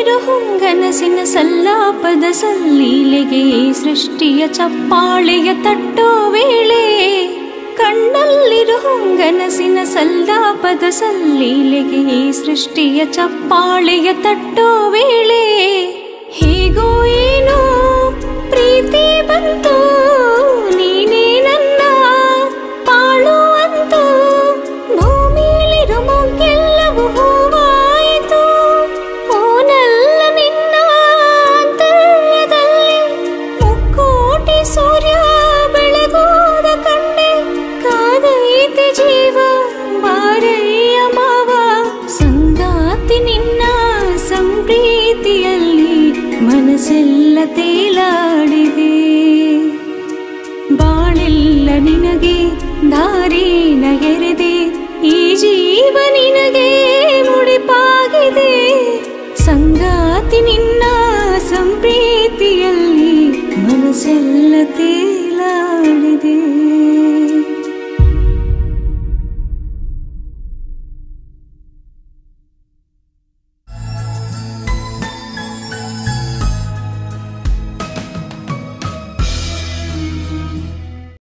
ಕಣ್ಣಲ್ಲಿರು ಹೊಂಗನಸಿನ ಸಲ್ಲಾಪದ ಸಲ್ಲೀಲೆಗೆ ಈ ಸೃಷ್ಟಿಯ ಚಪ್ಪಾಳೆಯ ತಟ್ಟೋ ವೇಳೆ ಕಣ್ಣಲ್ಲಿರು ಹೊಂಗನಸಿನ ಸಲ್ಲಾಪದ ಸಲ್ಲೀಲೆಗೆ ಈ ಸೃಷ್ಟಿಯ ಚಪ್ಪಾಳೆಯ ತಟ್ಟೋ ವೇಳೆ ಹೇಗೋ ಏನೋ ಪ್ರೀತಿ ಬಂತು ನೀನೇ ನನ್ನ ಪಾಳು ಅಂತು ಭೂಮಿಲಿರು ಮೊಗ್ಗೆಲ್ಲವೂ ಹೂವಾಯಿತು ಓನಲ್ಲ ನಿನ್ನ ಅಂತರ್ಯದಲ್ಲಿ ಮುಕ್ಕೋಟಿ ಸೂರ್ಯ ಬೆಳಗೋದ ಕಂಡೆ ಕಾದೈತಿ ಜೀವ ಬಾರಯ್ಯ ಮಾವ ಸಂಗಾತಿ ನಿನ್ನ ಸಂಪ್ರೀತಿಯಲ್ಲಿ ಮನಸ್ಸೆಲ್ಲ ತೇಲಾಡಿದೆ ಬಾಳೆಲ್ಲ ನಿನಗೆ ದಾರಿನ ಎರೆದೆ ಈ ಜೀವ ನಿನಗೆ ಮುಡಿಪಾಗಿದೆ ಸಂಗಾತಿ ನಿನ್ನ ಸಂಪ್ರೀತಿಯಲ್ಲಿ ಮನಸ್ಸೆಲ್ಲ ತೇಲಾಡಿದೆ